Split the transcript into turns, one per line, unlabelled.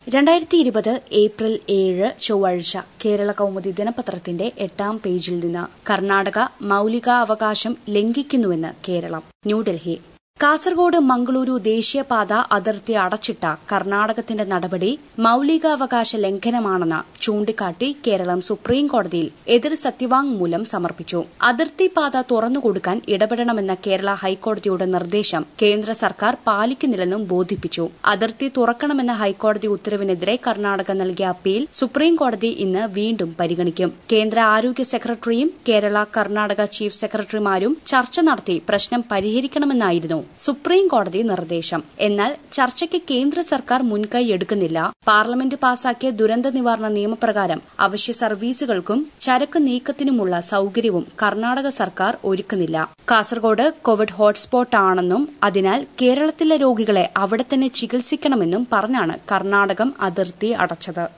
രണ്ടായിരത്തി ഇരുപത് ഏപ്രിൽ ഏഴ് ചൊവ്വാഴ്ച കേരള കൗമുദി ദിനപത്രത്തിന്റെ എട്ടാം പേജിൽ നിന്ന് കർണാടക മൌലികാവകാശം ലംഘിക്കുന്നുവെന്ന് കേരളം ന്യൂഡൽഹി കാസർഗോഡ് മംഗളൂരു ദേശീയപാത അതിർത്തി അടച്ചിട്ട കർണാടകത്തിന്റെ നടപടി മൌലികാവകാശ ലംഘനമാണെന്ന് ചൂണ്ടിക്കാട്ടി കേരളം സുപ്രീം കോടതിയിൽ എതിർ സത്യവാങ്മൂലം സമർപ്പിച്ചു അതിർത്തി പാത തുറന്നുകൊടുക്കാൻ ഇടപെടണമെന്ന കേരള ഹൈക്കോടതിയുടെ നിർദ്ദേശം കേന്ദ്ര സർക്കാർ പാലിക്കുന്നില്ലെന്നും ബോധിപ്പിച്ചു അതിർത്തി തുറക്കണമെന്ന ഹൈക്കോടതി ഉത്തരവിനെതിരെ കർണാടക നൽകിയ അപ്പീൽ സുപ്രീം കോടതി ഇന്ന് വീണ്ടും പരിഗണിക്കും കേന്ദ്ര ആരോഗ്യ സെക്രട്ടറിയും കേരള കർണാടക ചീഫ് സെക്രട്ടറിമാരും ചർച്ച നടത്തി പ്രശ്നം പരിഹരിക്കണമെന്നായിരുന്നു സുപ്രീം കോടതി നിർദ്ദേശം എന്നാൽ ചർച്ചയ്ക്ക് കേന്ദ്ര സർക്കാർ മുൻകൈ എടുക്കുന്നില്ല പാർലമെന്റ് പാസാക്കിയ ദുരന്ത നിവാരണ നിയമപ്രകാരം അവശ്യ സർവീസുകൾക്കും ചരക്ക് നീക്കത്തിനുമുള്ള സൌകര്യവും കർണാടക സർക്കാർ ഒരുക്കുന്നില്ല കാസർഗോഡ് കോവിഡ് ഹോട്ട്സ്പോട്ട് ആണെന്നും അതിനാൽ കേരളത്തിലെ രോഗികളെ അവിടെ തന്നെ ചികിത്സിക്കണമെന്നും പറഞ്ഞാണ് കർണാടകം അതിർത്തി അടച്ചത്